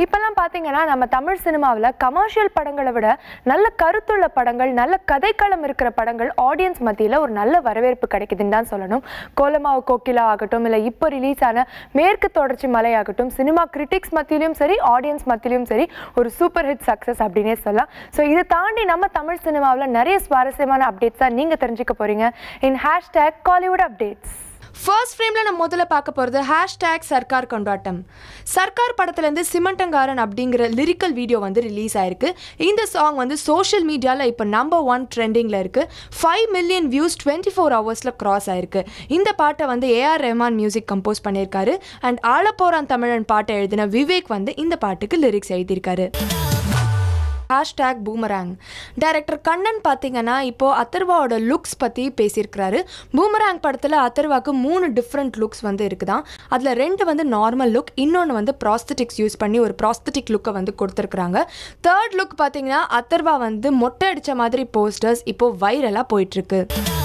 இப்போல்லாம் பார்த்தீங்கன்னா நம்ம தமிழ் சினிமாவில் கமர்ஷியல் படங்களை விட நல்ல கருத்துள்ள படங்கள் நல்ல கதைக்களம் இருக்கிற படங்கள் ஆடியன்ஸ் மத்தியில் ஒரு நல்ல வரவேற்பு கிடைக்குதுன்னு தான் சொல்லணும் கோலமாவு கோகிலா ஆகட்டும் இல்லை இப்போ ரிலீஸ் ஆன மேற்கு தொடர்ச்சி மலை ஆகட்டும் சினிமா கிரிட்டிக்ஸ் மத்தியிலும் சரி ஆடியன்ஸ் மத்தியிலும் சரி ஒரு சூப்பர் ஹிட் சக்ஸஸ் அப்படின்னே சொல்லலாம் ஸோ இதை தாண்டி நம்ம தமிழ் சினிமாவில் நிறைய சுவாரஸ்யமான அப்டேட்ஸ் தான் நீங்கள் தெரிஞ்சுக்க போகிறீங்க in hashtag Kollywood updates first ஃப்ரேமில் நம்ம முதல்ல பார்க்க போகிறது ஹேஷ்டேக் சர்க்கார் கொண்டாட்டம் சர்க்கார் படத்துலேருந்து சிமெண்டங்காரன் அப்படிங்கிற லிரிக்கல் வீடியோ வந்து ரிலீஸ் ஆயிருக்கு இந்த சாங் வந்து சோஷியல் மீடியாவில் இப்போ நம்பர் ஒன் ட்ரெண்டிங்கில் இருக்குது five million views twenty four ஹவர்ஸில் க்ராஸ் ஆயிருக்கு இந்த பாட்டை வந்து ஏஆர் ரெஹ்மான் மியூசிக் கம்போஸ் பண்ணியிருக்காரு அண்ட் ஆலப்போரான் தமிழன் பாட்டை எழுதின விவேக் வந்து இந்த பாட்டுக்கு லிரிக்ஸ் எழுதியிருக்காரு ஹேஷ்டேக் பூமராங் டைரக்டர் கண்ணன் பார்த்தீங்கன்னா இப்போது அத்தர்வாவோட லுக்ஸ் பற்றி பேசியிருக்கிறாரு பூமராங் படத்தில் அத்தர்வாக்கு மூணு டிஃப்ரெண்ட் லுக்ஸ் வந்து இருக்குதான் அதில் ரெண்டு வந்து நார்மல் லுக் இன்னொன்று வந்து ப்ராஸ்தட்டிக்ஸ் யூஸ் பண்ணி ஒரு ப்ராஸ்தட்டிக் லுக்கை வந்து கொடுத்துருக்குறாங்க தேர்ட் லுக் பார்த்தீங்கன்னா அத்தர்வா வந்து மொட்டை அடித்த மாதிரி போஸ்டர்ஸ் இப்போது வைரலாக போயிட்டுருக்கு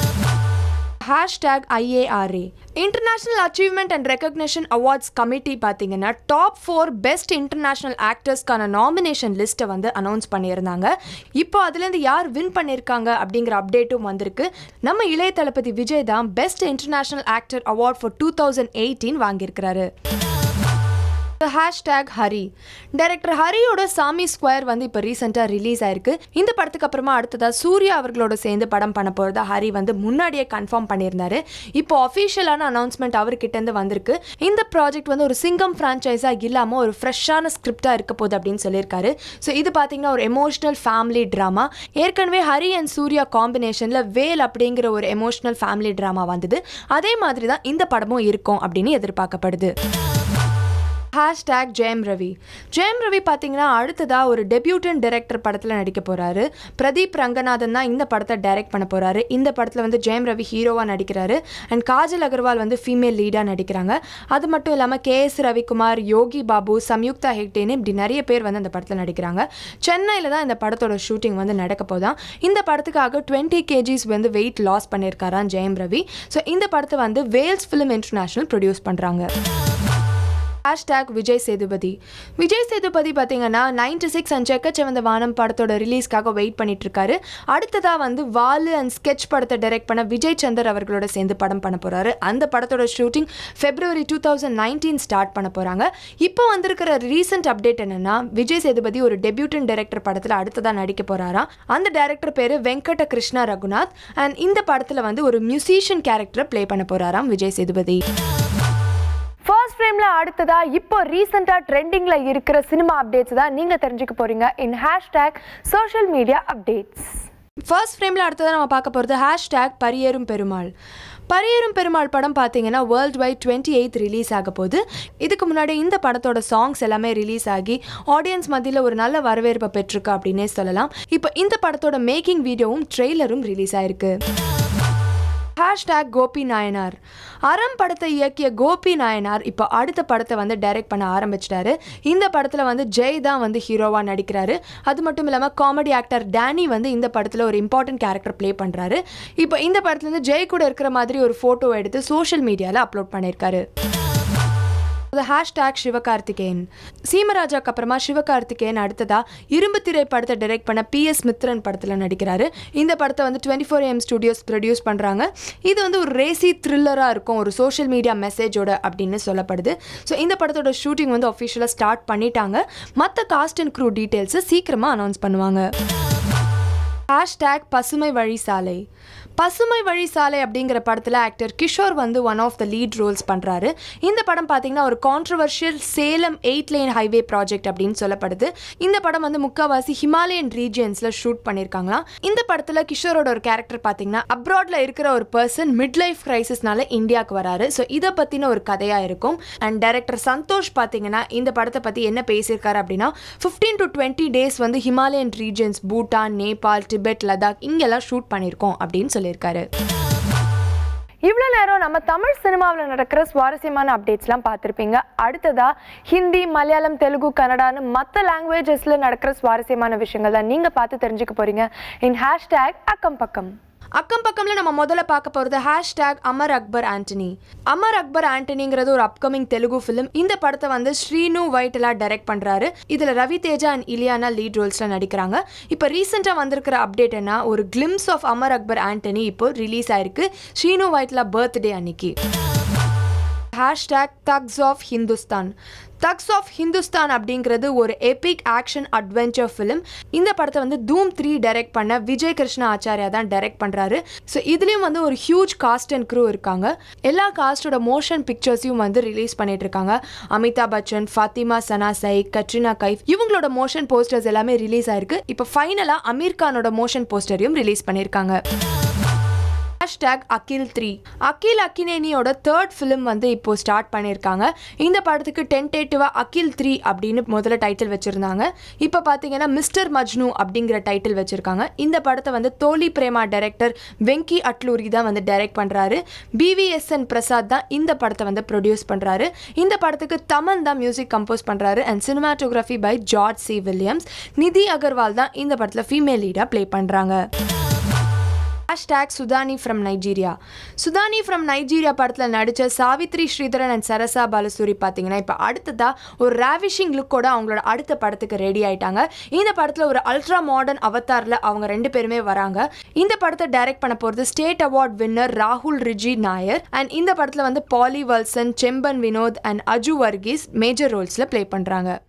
hashtag I A R A international achievement and recognition awards committee பார்த்தீங்கன்னா டாப் ஃபோர் பெஸ்ட் இன்டர்நேஷ்னல் ஆக்டர்ஸ்க்கான நாமினேஷன் லிஸ்ட்டை வந்து அனௌன்ஸ் பண்ணியிருந்தாங்க இப்போ அதுலேருந்து யார் வின் பண்ணியிருக்காங்க அப்படிங்கிற அப்டேட்டும் வந்திருக்கு நம்ம இளைய தளபதி விஜய் தான் best international actor award for two thousand eighteen வாங்கியிருக்கிறாரு ஹேஷ்டேக் ஹரி டைரக்டர் ஹரியோட சாமி ஸ்கொயர் வந்து இப்போ ரீசெண்டாக ரிலீஸ் ஆயிருக்கு இந்த படத்துக்கு அப்புறமா அடுத்ததாக சூர்யா அவர்களோட சேர்ந்து படம் பண்ண போகிறதா ஹரி வந்து முன்னாடியே கன்ஃபார்ம் பண்ணியிருந்தாரு இப்போ அஃபிஷியலான அனௌன்ஸ்மெண்ட் அவர்கிட்டேருந்து வந்திருக்கு இந்த ப்ராஜெக்ட் வந்து ஒரு சிங்கம் ஃப்ரான்ச்சைஸாக இல்லாமல் ஒரு ஃப்ரெஷ்ஷான ஸ்கிரிப்டாக இருக்க போகுது அப்படின்னு சொல்லியிருக்காரு ஸோ இது பார்த்தீங்கன்னா ஒரு எமோஷனல் ஃபேமிலி ட்ராமா ஏற்கனவே ஹரி அண்ட் சூர்யா காம்பினேஷனில் வேல் அப்படிங்கிற ஒரு எமோஷனல் ஃபேமிலி ட்ராமா வந்தது அதே மாதிரி தான் இந்த படமும் இருக்கும் அப்படின்னு எதிர்பார்க்கப்படுது ஹேஷ்டேக் ஜெயம் ரவி ஜெயம் ரவி பார்த்தீங்கன்னா அடுத்ததாக ஒரு டெபியூட்டன் டைரக்டர் படத்தில் நடிக்க போகிறாரு பிரதீப் ரங்கநாதன் தான் இந்த படத்தை டைரக்ட் பண்ண போகிறாரு இந்த படத்தில் வந்து ஜெயம் ரவி ஹீரோவாக நடிக்கிறாரு அண்ட் காஜல் அகர்வால் வந்து ஃபீமேல் லீடாக நடிக்கிறாங்க அது மட்டும் இல்லாமல் கே எஸ் ரவிக்குமார் யோகி பாபு சம்யுக்தா ஹெக்டேன்னு இப்படி நிறைய பேர் வந்து அந்த படத்தில் நடிக்கிறாங்க சென்னையில் தான் இந்த படத்தோட ஷூட்டிங் வந்து நடக்க போதான் இந்த படத்துக்காக டுவெண்ட்டி கேஜிஸ் வந்து வெயிட் லாஸ் பண்ணியிருக்காராம் ஜெயம் ரவி ஸோ இந்த படத்தை வந்து வேல்ஸ் ஃபிலிம் இன்டர்நேஷனல் ப்ரொடியூஸ் பண்ணுறாங்க ஹேஷ்டேக் விஜய் சேதுபதி விஜய் சேதுபதி பார்த்தீங்கன்னா நைன்டி சிக்ஸ் அண்ட் செக்கச்சவந்த வானம் படத்தோட ரிலீஸ்க்காக வெயிட் பண்ணிட்டு இருக்காரு அடுத்ததாக வந்து வாலு அண்ட் ஸ்கெட்ச் படத்தை டைரக்ட் பண்ண விஜய் சந்தர் அவர்களோட சேர்ந்து படம் பண்ண போகிறாரு அந்த படத்தோட shooting February two thousand nineteen start பண்ண போகிறாங்க இப்போ வந்திருக்கிற ரீசெண்ட் அப்டேட் என்னன்னா விஜய் சேதுபதி ஒரு டெபியூட்டன் டைரக்டர் படத்தில் அடுத்ததாக நடிக்க போகிறாராம் அந்த டைரக்டர் பேர் வெங்கட கிருஷ்ணா ரகுநாத் அண்ட் இந்த படத்தில் வந்து ஒரு மியூசிஷியன் கேரக்டரை ப்ளே பண்ண போகிறாராம் விஜய் சேதுபதி ஃபர்ஸ்ட் ஃப்ரேமில் அடுத்ததா இப்போ ரீசெண்டாக ட்ரெண்டிங்கில் இருக்கிற சினிமா அப்டேட்ஸ் தான் நீங்கள் தெரிஞ்சுக்க போகிறீங்க in hashtag social media updates first ஃப்ரேமில் அடுத்ததாக நம்ம பார்க்க போகிறது ஹேஷ்டேக் பரியேறும் பெருமாள் பரியேறும் பெருமாள் படம் பார்த்தீங்கன்னா world wide twenty eighth release ஆக போகுது இதுக்கு முன்னாடி இந்த படத்தோட சாங்ஸ் எல்லாமே ரிலீஸ் ஆகி ஆடியன்ஸ் மத்தியில் ஒரு நல்ல வரவேற்பை பெற்றிருக்கு அப்படின்னே சொல்லலாம் இப்போ இந்த படத்தோட மேக்கிங் வீடியோவும் ட்ரெய்லரும் ரிலீஸ் ஆயிருக்கு ஹேஷ்டேக் கோபி நாயனார் அறம் படத்தை இயக்கிய கோபி நாயனார் இப்போ அடுத்த படத்தை வந்து டைரக்ட் பண்ண ஆரம்பிச்சிட்டாரு இந்த படத்தில் வந்து ஜெய் தான் வந்து ஹீரோவாக நடிக்கிறாரு அது மட்டும் இல்லாமல் காமெடி ஆக்டர் டேனி வந்து இந்த படத்தில் ஒரு இம்பார்ட்டன்ட் கேரக்டர் ப்ளே பண்ணுறாரு இப்போ இந்த படத்துலேருந்து ஜெய் கூட இருக்கிற மாதிரி ஒரு ஃபோட்டோ எடுத்து சோஷியல் மீடியாவில் அப்லோட் பண்ணியிருக்காரு ஹேஷ்டேக் சிவகார்த்திகேயன் சீமராஜாக்கு அப்புறமா சிவகார்த்திகேயன் அடுத்ததா இரும்பு திரை படத்தை டைரக்ட் பண்ண பி எஸ் மித்ரன் படத்தில் நடிக்கிறாரு இந்த படத்தை வந்து twenty four M studios produce பண்ணுறாங்க இது வந்து ஒரு ரேசி த்ரில்லராக இருக்கும் ஒரு சோஷியல் மீடியா மெசேஜோட அப்படின்னு சொல்லப்படுது ஸோ இந்த படத்தோட ஷூட்டிங் வந்து அஃபிஷியலாக ஸ்டார்ட் பண்ணிட்டாங்க மற்ற காஸ்ட் அண்ட் க்ரூ டீட்டெயில்ஸை சீக்கிரமாக அனௌன்ஸ் பண்ணுவாங்க ஹேஷ்டேக் பசுமை வழி சாலை பசுமை வழி சாலை அப்படிங்கிற படத்தில் ஆக்டர் கிஷோர் வந்து one of the lead roles பண்ணுறாரு இந்த படம் பார்த்தீங்கன்னா ஒரு controversial Salem eight lane highway project அப்படின்னு சொல்லப்படுது இந்த படம் வந்து முக்கால்வாசி ஹிமாலயன் ரீஜியன்ஸில் ஷூட் பண்ணியிருக்காங்களாம் இந்த படத்தில் கிஷோரோட ஒரு கேரக்டர் பார்த்தீங்கன்னா அப்ராட்ல இருக்கிற ஒரு பர்சன் மிட் லைஃப் கிரைசிஸ்னால இந்தியாவுக்கு வராரு ஸோ இதை பற்றின ஒரு கதையாக இருக்கும் அண்ட் டைரக்டர் சந்தோஷ் பார்த்தீங்கன்னா இந்த படத்தை பற்றி என்ன பேசியிருக்காரு அப்படின்னா ஃபிஃப்டீன் டு டுவெண்ட்டி டேஸ் வந்து Himalayan regions Bhutan Nepal Tibet Ladakh இங்கெல்லாம் ஷூட் பண்ணியிருக்கோம் அப்படின்னு சொல்லியிருக்காரு இவ்வளோ நேரம் நம்ம தமிழ் சினிமாவில் நடக்கிற சுவாரஸ்யமான அப்டேட்ஸ்லாம் பார்த்துருப்பீங்க அடுத்ததா ஹிந்தி மலையாளம் தெலுங்கு கன்னடான்னு மற்ற லாங்குவேஜஸில் நடக்கிற சுவாரஸ்யமான விஷயங்கள் தான் நீங்கள் பார்த்து தெரிஞ்சுக்க போகிறீங்க இன் ஹேஷ்டேக் அக்கம் பக்கம் அக்கம் பக்கம்ல நம்ம முதல்ல பார்க்க போகிறது ஹேஷ்டேக் அமர் அக்பர் ஆண்டனி அமர் அக்பர் ஆண்டனிங்கிறது ஒரு அப்கமிங் தெலுங்கு ஃபிலிம் இந்த படத்தை வந்து ஸ்ரீனு வைட்டலா டைரக்ட் பண்ணுறாரு இதில் ரவி தேஜா அண்ட் இலியானா லீட் ரோல்ஸில் நடிக்கிறாங்க இப்போ ரீசெண்டாக வந்திருக்கிற அப்டேட் என்ன ஒரு கிளிம்ஸ் ஆஃப் அமர் அக்பர் ஆண்டனி இப்போ ரிலீஸ் ஆயிருக்கு ஸ்ரீனு வைட்டலா பர்த்டே அன்னைக்கு hashtag thugs of Hindustan thugs of Hindustan அப்படிங்கிறது ஒரு எபிக் ஆக்ஷன் அட்வென்ச்சர் ஃபிலிம் இந்த படத்தை வந்து தூம் த்ரீ டைரக்ட் பண்ண விஜய் கிருஷ்ணா ஆச்சாரியா தான் டைரக்ட் பண்ணுறாரு ஸோ இதுலேயும் வந்து ஒரு ஹியூஜ் காஸ்ட் அண்ட் க்ரூ இருக்காங்க எல்லா காஸ்டோட மோஷன் பிக்சர்ஸையும் வந்து ரிலீஸ் பண்ணிட்டு இருக்காங்க அமிதாப் பச்சன் ஃபாத்திமா சனா சைக் கட்ரினா கைஃப் இவங்களோட மோஷன் போஸ்டர்ஸ் எல்லாமே ரிலீஸ் ஆயிருக்கு இப்போ ஃபைனலாக அமீர் கானோட மோஷன் போஸ்டரையும் ரிலீஸ் பண்ணியிருக்காங்க ஹேஷ்டேக் அகில் த்ரீ அகில் அக்கினேனியோட தேர்ட் ஃபிலிம் வந்து இப்போ ஸ்டார்ட் பண்ணியிருக்காங்க இந்த படத்துக்கு டென்டேட்டிவாக அகில் த்ரீ அப்படின்னு முதல்ல டைட்டில் வச்சுருந்தாங்க இப்போ பார்த்தீங்கன்னா மிஸ்டர் மஜ்னு அப்படிங்கிற டைட்டில் வச்சுருக்காங்க இந்த படத்தை வந்து தோலி பிரேமா டைரக்டர் வெங்கி அட்லூரி தான் வந்து டைரக்ட் பண்ணுறாரு பிவிஎஸ்என் பிரசாத் தான் இந்த படத்தை வந்து ப்ரொடியூஸ் பண்ணுறாரு இந்த படத்துக்கு தமன் தான் மியூசிக் கம்போஸ் பண்ணுறாரு and cinematography by George C Williams Nidhi Agarwal தான் இந்த படத்தில் ஃபீமேல் லீடாக ப்ளே பண்ணுறாங்க hashtag Sudani from Nigeria Sudani from Nigeria படத்தில் நடித்த சாவித்ரி ஸ்ரீதரன் அண்ட் சரசா பாலசூரி பார்த்தீங்கன்னா இப்போ அடுத்ததாக ஒரு ராவிஷிங் லுக்கோட அவங்களோட அடுத்த படத்துக்கு ரெடி ஆயிட்டாங்க இந்த படத்தில் ஒரு அல்ட்ரா மாடர்ன் அவதாரில் அவங்க ரெண்டு பேருமே வராங்க இந்த படத்தை டைரக்ட் பண்ண போகிறது ஸ்டேட் அவார்ட் வின்னர் ராகுல் ரிஜி நாயர் அண்ட் இந்த படத்தில் வந்து பாலி வல்சன் செம்பன் வினோத் அண்ட் அஜு வர்கீஸ் மேஜர் ரோல்ஸில் ப்ளே பண்ணுறாங்க